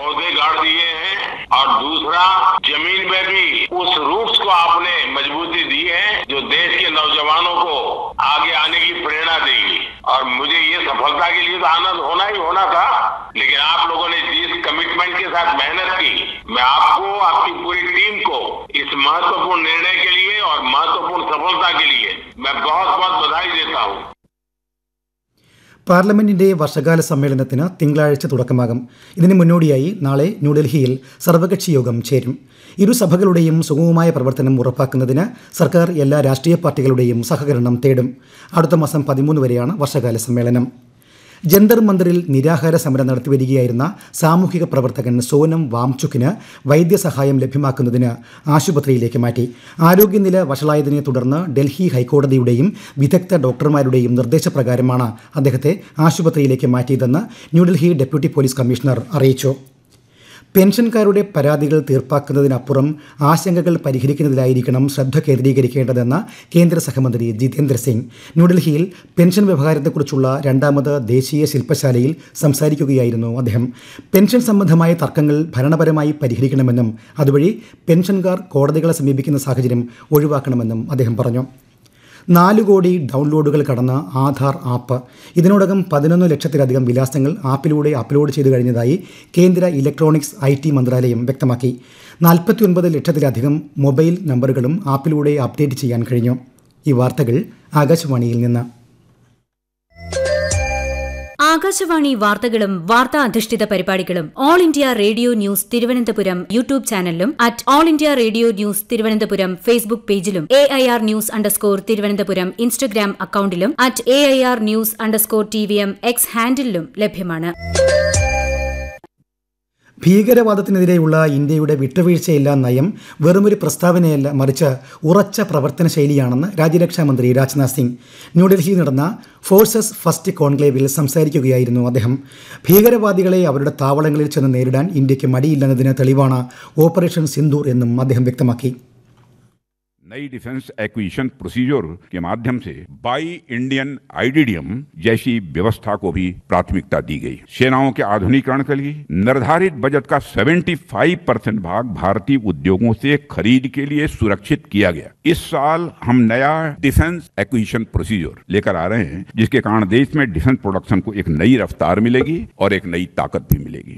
पौधे गाड़ दिए हैं और दूसरा जमीन में भी उस रूट्स को आपने मजबूती दी है जो देश के नौजवानों को आगे आने की प्रेरणा देगी और मुझे ये सफलता के लिए तो आनंद होना ही होना था लेकिन आप लोगों ने जिस कमिटमेंट के साथ मेहनत की मैं आपको आपकी पूरी टीम को इस महत्वपूर्ण निर्णय के लिए और महत्वपूर्ण सफलता के लिए मैं बहुत बहुत बधाई देता हूँ പാർലമെന്റിന്റെ വർഷകാല സമ്മേളനത്തിന് തിങ്കളാഴ്ച തുടക്കമാകും ഇതിന് മുന്നോടിയായി നാളെ ന്യൂഡൽഹിയിൽ സർവകക്ഷി യോഗം ചേരും ഇരു സഭകളുടെയും സുഗമമായ പ്രവർത്തനം ഉറപ്പാക്കുന്നതിന് സർക്കാർ എല്ലാ രാഷ്ട്രീയ പാർട്ടികളുടെയും സഹകരണം തേടും അടുത്ത മാസം പതിമൂന്ന് വരെയാണ് വർഷകാല സമ്മേളനം ജന്തർ മന്ദിറിൽ നിരാഹാര സമരം നടത്തിവരികയായിരുന്ന സാമൂഹിക പ്രവർത്തകൻ സോനം വാംചുക്കിന് വൈദ്യസഹായം ലഭ്യമാക്കുന്നതിന് ആശുപത്രിയിലേക്ക് മാറ്റി ആരോഗ്യനില വഷളായതിനെ തുടർന്ന് ഡൽഹി ഹൈക്കോടതിയുടെയും വിദഗ്ധ ഡോക്ടർമാരുടെയും നിർദ്ദേശപ്രകാരമാണ് അദ്ദേഹത്തെ ആശുപത്രിയിലേക്ക് മാറ്റിയതെന്ന് ന്യൂഡൽഹി ഡെപ്യൂട്ടി പോലീസ് കമ്മീഷണർ അറിയിച്ചു പെൻഷൻകാരുടെ പരാതികൾ തീർപ്പാക്കുന്നതിനപ്പുറം ആശങ്കകൾ പരിഹരിക്കുന്നതിലായിരിക്കണം ശ്രദ്ധ കേന്ദ്രീകരിക്കേണ്ടതെന്ന് കേന്ദ്ര സഹമന്ത്രി ജിതേന്ദ്ര സിംഗ് ന്യൂഡൽഹിയിൽ പെൻഷൻ വ്യവഹാരത്തെക്കുറിച്ചുള്ള രണ്ടാമത് ദേശീയ ശില്പശാലയിൽ സംസാരിക്കുകയായിരുന്നു അദ്ദേഹം പെൻഷൻ സംബന്ധമായ തർക്കങ്ങൾ ഭരണപരമായി പരിഹരിക്കണമെന്നും അതുവഴി പെൻഷൻകാർ കോടതികളെ സമീപിക്കുന്ന സാഹചര്യം ഒഴിവാക്കണമെന്നും അദ്ദേഹം പറഞ്ഞു നാല് കോടി ഡൗൺലോഡുകൾ കടന്ന ആധാർ ആപ്പ് ഇതിനോടകം പതിനൊന്ന് ലക്ഷത്തിലധികം വിലാസങ്ങൾ ആപ്പിലൂടെ അപ്ലോഡ് ചെയ്തു കഴിഞ്ഞതായി കേന്ദ്ര ഇലക്ട്രോണിക്സ് ഐ ടി മന്ത്രാലയം വ്യക്തമാക്കി നാൽപ്പത്തിയൊൻപത് ലക്ഷത്തിലധികം മൊബൈൽ നമ്പറുകളും ആപ്പിലൂടെ അപ്ഡേറ്റ് ചെയ്യാൻ കഴിഞ്ഞു ഈ വാർത്തകൾ ആകാശവാണിയിൽ നിന്ന് ആകാശവാണി വാർത്തകളും വാർത്താ അധിഷ്ഠിത പരിപാടികളും All India Radio news Thiruvananthapuram YouTube ചാനലിലും at All India Radio news Thiruvananthapuram Facebook പേജിലും A I R news underscore Thiruvananthapuram Instagram അക്കൌണ്ടിലും at A I R news underscore T V M X ഹാൻഡിലും ലഭ്യമാണ് ഭീകരവാദത്തിനെതിരെയുള്ള ഇന്ത്യയുടെ വിട്ടുവീഴ്ചയില്ല നയം വെറുമൊരു പ്രസ്താവനയല്ല മറിച്ച് ഉറച്ച പ്രവർത്തന ശൈലിയാണെന്ന് രാജ്യരക്ഷാമന്ത്രി രാജ്നാഥ് സിംഗ് ന്യൂഡൽഹിയിൽ നടന്ന ഫോഴ്സസ് ഫസ്റ്റ് കോൺക്ലേവിൽ സംസാരിക്കുകയായിരുന്നു അദ്ദേഹം ഭീകരവാദികളെ അവരുടെ താവളങ്ങളിൽ ചെന്ന് നേരിടാൻ ഇന്ത്യക്ക് മടിയില്ലെന്നതിന് തെളിവാണ് ഓപ്പറേഷൻ സിന്ദൂർ എന്നും അദ്ദേഹം വ്യക്തമാക്കി नई डिफेंस एक्विजिशन प्रोसीजर के माध्यम से बाई इंडियन आईडीडीएम जैसी व्यवस्था को भी प्राथमिकता दी गई सेनाओं के आधुनिकीकरण के लिए निर्धारित बजट का 75 परसेंट भाग भारतीय उद्योगों से खरीद के लिए सुरक्षित किया गया इस साल हम नया डिफेंस एक्विजिशन प्रोसीजर लेकर आ रहे हैं जिसके कारण देश में डिफेंस प्रोडक्शन को एक नई रफ्तार मिलेगी और एक नई ताकत भी मिलेगी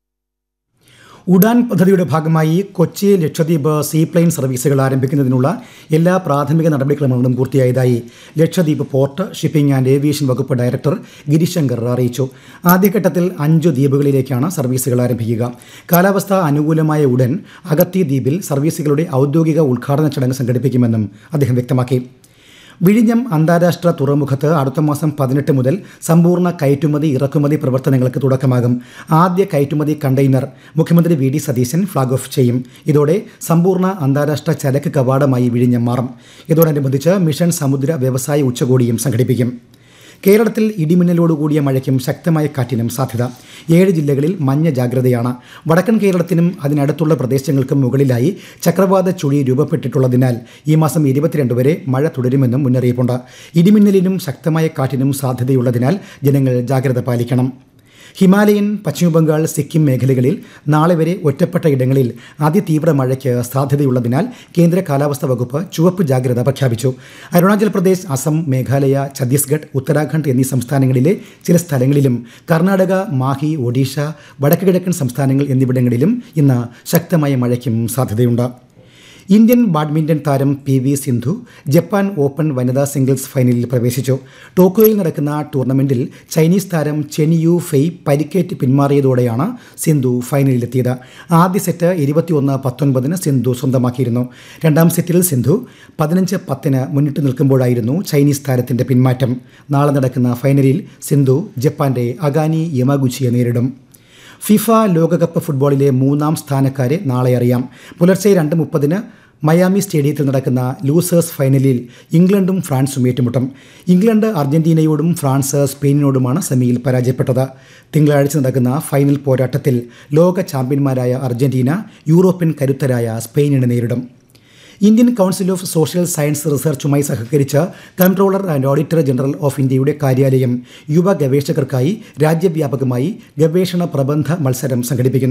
ഉഡാൻ പദ്ധതിയുടെ ഭാഗമായി കൊച്ചി ലക്ഷദ്വീപ് സീപ്ലെയിൻ സർവീസുകൾ ആരംഭിക്കുന്നതിനുള്ള എല്ലാ പ്രാഥമിക നടപടിക്രമങ്ങളും പൂർത്തിയായതായി Lakshadweep port shipping and aviation വകുപ്പ് ഡയറക്ടർ ഗിരിശങ്കർ അറിയിച്ചു ആദ്യഘട്ടത്തിൽ അഞ്ചു ദ്വീപുകളിലേക്കാണ് സർവീസുകൾ ആരംഭിക്കുക കാലാവസ്ഥ അനുകൂലമായ ഉടൻ അഗത്തി ദ്വീപിൽ സർവീസുകളുടെ ഔദ്യോഗിക ഉദ്ഘാടന ചടങ്ങ് സംഘടിപ്പിക്കുമെന്നും അദ്ദേഹം വ്യക്തമാക്കി വിഴിഞ്ഞം അന്താരാഷ്ട്ര തുറമുഖത്ത് അടുത്ത മാസം പതിനെട്ട് മുതൽ സമ്പൂർണ്ണ കയറ്റുമതി ഇറക്കുമതി പ്രവർത്തനങ്ങൾക്ക് തുടക്കമാകും ആദ്യ കയറ്റുമതി കണ്ടെയ്നർ മുഖ്യമന്ത്രി V D Satheesan flag off ചെയ്യും ഇതോടെ സമ്പൂർണ്ണ അന്താരാഷ്ട്ര ചരക്ക് കവാടമായി വിഴിഞ്ഞം മാറും ഇതോടനുബന്ധിച്ച് മിഷൻ സമുദ്ര വ്യവസായ ഉച്ചകോടിയും സംഘടിപ്പിക്കും കേരളത്തിൽ ഇടിമിന്നലോടുകൂടിയ മഴയ്ക്കും ശക്തമായ കാറ്റിനും സാധ്യത ഏഴ് ജില്ലകളിൽ മഞ്ഞ ജാഗ്രതയാണ് വടക്കൻ കേരളത്തിനും അതിനടുത്തുള്ള പ്രദേശങ്ങൾക്കും മുകളിലായി ചക്രവാത ചുഴി രൂപപ്പെട്ടിട്ടുള്ളതിനാൽ ഈ മാസം ഇരുപത്തിരണ്ട് വരെ മഴ തുടരുമെന്നും മുന്നറിയിപ്പുണ്ട് ഇടിമിന്നലിനും ശക്തമായ കാറ്റിനും സാധ്യതയുള്ളതിനാൽ ജനങ്ങൾ ജാഗ്രത പാലിക്കണം ഹിമാലയൻ പശ്ചിമബംഗാൾ സിക്കിം മേഖലകളിൽ നാളെ വരെ ഒറ്റപ്പെട്ട ഇടങ്ങളിൽ അതിതീവ്ര മഴയ്ക്ക് സാധ്യതയുള്ളതിനാൽ കേന്ദ്ര കാലാവസ്ഥാ വകുപ്പ് ചുവപ്പ് ജാഗ്രത പ്രഖ്യാപിച്ചു അരുണാചൽ പ്രദേശ് അസം മേഘാലയ ഛത്തീസ്ഗഡ് ഉത്തരാഖണ്ഡ് എന്നീ സംസ്ഥാനങ്ങളിലെ ചില സ്ഥലങ്ങളിലും കർണാടക മാഹി ഒഡീഷ വടക്ക് കിഴക്കൻ സംസ്ഥാനങ്ങൾ എന്നിവിടങ്ങളിലും ഇന്ന് ശക്തമായ മഴയ്ക്കും സാധ്യതയുണ്ട് ഇന്ത്യൻ ബാഡ്മിന്റൺ താരം P V Sindhu Japan open വനിതാ സിംഗിൾസ് ഫൈനലിൽ പ്രവേശിച്ചു ടോക്കിയോയിൽ നടക്കുന്ന ടൂർണമെന്റിൽ ചൈനീസ് താരം ചെനിയു ഫെയ് പരിക്കേറ്റ് പിന്മാറിയതോടെയാണ് സിന്ധു ഫൈനലിലെത്തിയത് ആദ്യ സെറ്റ് ഇരുപത്തിയൊന്ന് പത്തൊൻപതിന് സിന്ധു സ്വന്തമാക്കിയിരുന്നു രണ്ടാം സെറ്റിൽ സിന്ധു പതിനഞ്ച് പത്തിന് മുന്നിട്ട് നിൽക്കുമ്പോഴായിരുന്നു ചൈനീസ് താരത്തിന്റെ പിന്മാറ്റം നാളെ നടക്കുന്ന ഫൈനലിൽ സിന്ധു ജപ്പാന്റെ അഗാനി യമാഗുച്ചിയെ നേരിടും ഫിഫ ലോകകപ്പ് ഫുട്ബോളിലെ മൂന്നാം സ്ഥാനക്കാരെ നാളെ അറിയാം പുലർച്ചെ രണ്ട് മുപ്പതിന് മയാമി സ്റ്റേഡിയത്തിൽ നടക്കുന്ന ലൂസേഴ്സ് ഫൈനലിൽ ഇംഗ്ലണ്ടും ഫ്രാൻസും ഏറ്റുമുട്ടും ഇംഗ്ലണ്ട് അർജന്റീനയോടും ഫ്രാൻസ് സ്പെയിനിനോടുമാണ് സെമിയിൽ പരാജയപ്പെട്ടത് തിങ്കളാഴ്ച നടക്കുന്ന ഫൈനൽ പോരാട്ടത്തിൽ ലോക ചാമ്പ്യന്മാരായ അർജന്റീന യൂറോപ്യൻ കരുത്തരായ സ്പെയിനിനെ നേരിടും Indian council of social science റിസർച്ചുമായി സഹകരിച്ച് controller and auditor general of ഇന്ത്യയുടെ കാര്യാലയം യുവ ഗവേഷകർക്കായി രാജ്യവ്യാപകമായി ഗവേഷണ പ്രബന്ധ മത്സരം സംഘടിപ്പിക്കുന്നു